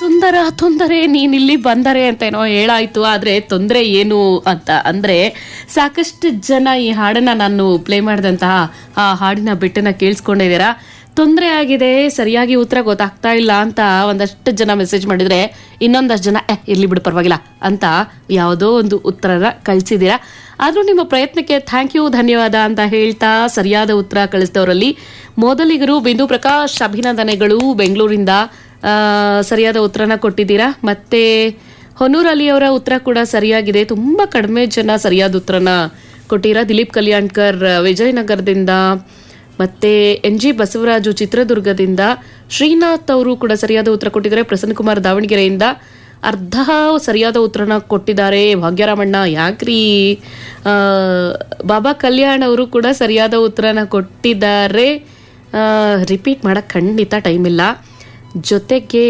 ಸುಂದರ ತೊಂದರೆ ನೀನಿಲ್ಲಿ ಬಂದರೆ ಅಂತ ಏನೋ ಹೇಳಾಯ್ತು ಆದ್ರೆ ತೊಂದರೆ ಏನು ಅಂತ ಅಂದ್ರೆ ಸಾಕಷ್ಟು ಜನ ಈ ಹಾಡನ್ನ ನಾನು ಪ್ಲೇ ಮಾಡಿದಂತಹ ಆ ಹಾಡಿನ ಬಿಟ್ಟನ್ನ ಕೇಳಿಸ್ಕೊಂಡಿದ್ದೀರಾ ತೊಂದರೆ ಆಗಿದೆ ಸರಿಯಾಗಿ ಉತ್ತರ ಗೊತ್ತಾಗ್ತಾ ಇಲ್ಲ ಅಂತ ಒಂದಷ್ಟು ಜನ ಮೆಸೇಜ್ ಮಾಡಿದ್ರೆ ಇನ್ನೊಂದಷ್ಟು ಜನ ಎ ಇರ್ಲಿ ಬಿಡು ಪರವಾಗಿಲ್ಲ ಅಂತ ಯಾವುದೋ ಒಂದು ಉತ್ತರನ ಕಳಿಸಿದ್ದೀರಾ ಆದ್ರೂ ನಿಮ್ಮ ಪ್ರಯತ್ನಕ್ಕೆ ಥ್ಯಾಂಕ್ ಯು ಧನ್ಯವಾದ ಅಂತ ಹೇಳ್ತಾ ಸರಿಯಾದ ಉತ್ತರ ಕಳಿಸಿದವರಲ್ಲಿ ಮೊದಲಿಗರು ಬಿಂದು ಪ್ರಕಾಶ್ ಅಭಿನಂದನೆಗಳು ಬೆಂಗಳೂರಿಂದ ಆ, ಸರಿಯಾದ ಉತ್ತರನ ಕೊಟ್ಟಿದ್ದೀರಾ ಮತ್ತೆ ಹೊನ್ನೂರ್ ಅಲಿ ಅವರ ಉತ್ತರ ಕೂಡ ಸರಿಯಾಗಿದೆ ತುಂಬಾ ಕಡಿಮೆ ಜನ ಸರಿಯಾದ ಉತ್ತರನ ಕೊಟ್ಟಿರಾ ದಿಲೀಪ್ ಕಲ್ಯಾಣ್ಕರ್ ವಿಜಯನಗರದಿಂದ ಮತ್ತೆ ಎನ್ ಜಿ ಬಸವರಾಜು ಚಿತ್ರದುರ್ಗದಿಂದ ಶ್ರೀನಾಥ್ ಅವರು ಕೂಡ ಸರಿಯಾದ ಉತ್ತರ ಕೊಟ್ಟಿದ್ದಾರೆ ಪ್ರಸನ್ನ ಕುಮಾರ್ ದಾವಣಗೆರೆಯಿಂದ ಅರ್ಧ ಸರಿಯಾದ ಉತ್ತರನ ಕೊಟ್ಟಿದ್ದಾರೆ ಭಾಗ್ಯರಾಮಣ್ಣ ಯಾಕ್ರಿ ಆ, ಬಾಬಾ ಕಲ್ಯಾಣ್ ಅವರು ಕೂಡ ಸರಿಯಾದ ಉತ್ತರನ ಕೊಟ್ಟಿದ್ದಾರೆ ರಿಪೀಟ್ ಮಾಡಕ್ ಖಂಡಿತ ಟೈಮ್ ಇಲ್ಲ ಜೊತೆಗೆ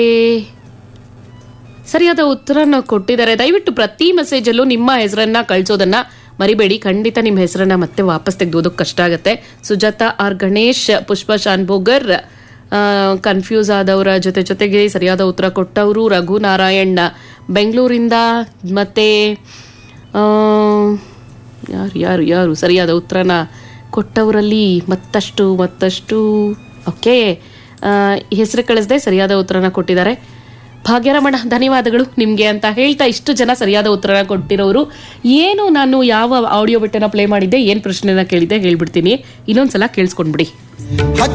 ಸರಿಯಾದ ಉತ್ತರನ ಕೊಟ್ಟಿದ್ದಾರೆ ದಯವಿಟ್ಟು ಪ್ರತಿ ಮೆಸೇಜಲ್ಲೂ ನಿಮ್ಮ ಹೆಸರನ್ನ ಕಳಿಸೋದನ್ನ ಮರಿಬೇಡಿ ಖಂಡಿತ ನಿಮ್ಮ ಹೆಸರನ್ನ ಮತ್ತೆ ವಾಪಸ್ ತೆಗೆದೋದಕ್ಕೆ ಕಷ್ಟ ಆಗುತ್ತೆ ಸುಜಾತ ಆರ್ ಗಣೇಶ್ ಪುಷ್ಪ ಶಾನ್ಭೋಗರ್ ಕನ್ಫ್ಯೂಸ್ ಆದವರ ಜೊತೆ ಜೊತೆಗೆ ಸರಿಯಾದ ಉತ್ತರ ಕೊಟ್ಟವರು ರಘು ನಾರಾಯಣ್ ಬೆಂಗಳೂರಿಂದ ಮತ್ತೆ ಆ, ಯಾರು ಯಾರು ಯಾರು ಸರಿಯಾದ ಉತ್ತರನ ಕೊಟ್ಟವರಲ್ಲಿ ಮತ್ತಷ್ಟು ಮತ್ತಷ್ಟು ಓಕೆ ಹೆಸರು ಕಳಿಸದೆ ಸರಿಯಾದ ಉತ್ತರನ ಕೊಟ್ಟಿದ್ದಾರೆ ಭಾಗ್ಯರಮಣ ಧನ್ಯವಾದಗಳು ನಿಮ್ಗೆ ಅಂತ ಹೇಳ್ತಾ ಇಷ್ಟು ಜನ ಸರಿಯಾದ ಉತ್ತರನ ಕೊಟ್ಟಿರೋರು ಏನು ನಾನು ಯಾವ ಆಡಿಯೋ ಬಿಟ್ಟನ ಪ್ಲೇ ಮಾಡಿದ್ದೆ ಏನ್ ಪ್ರಶ್ನೆನ ಕೇಳಿದ್ದೆ ಹೇಳ್ಬಿಡ್ತೀನಿ ಇನ್ನೊಂದ್ಸಲ ಕೇಳಿಸ್ಕೊಂಡ್ಬಿಡಿ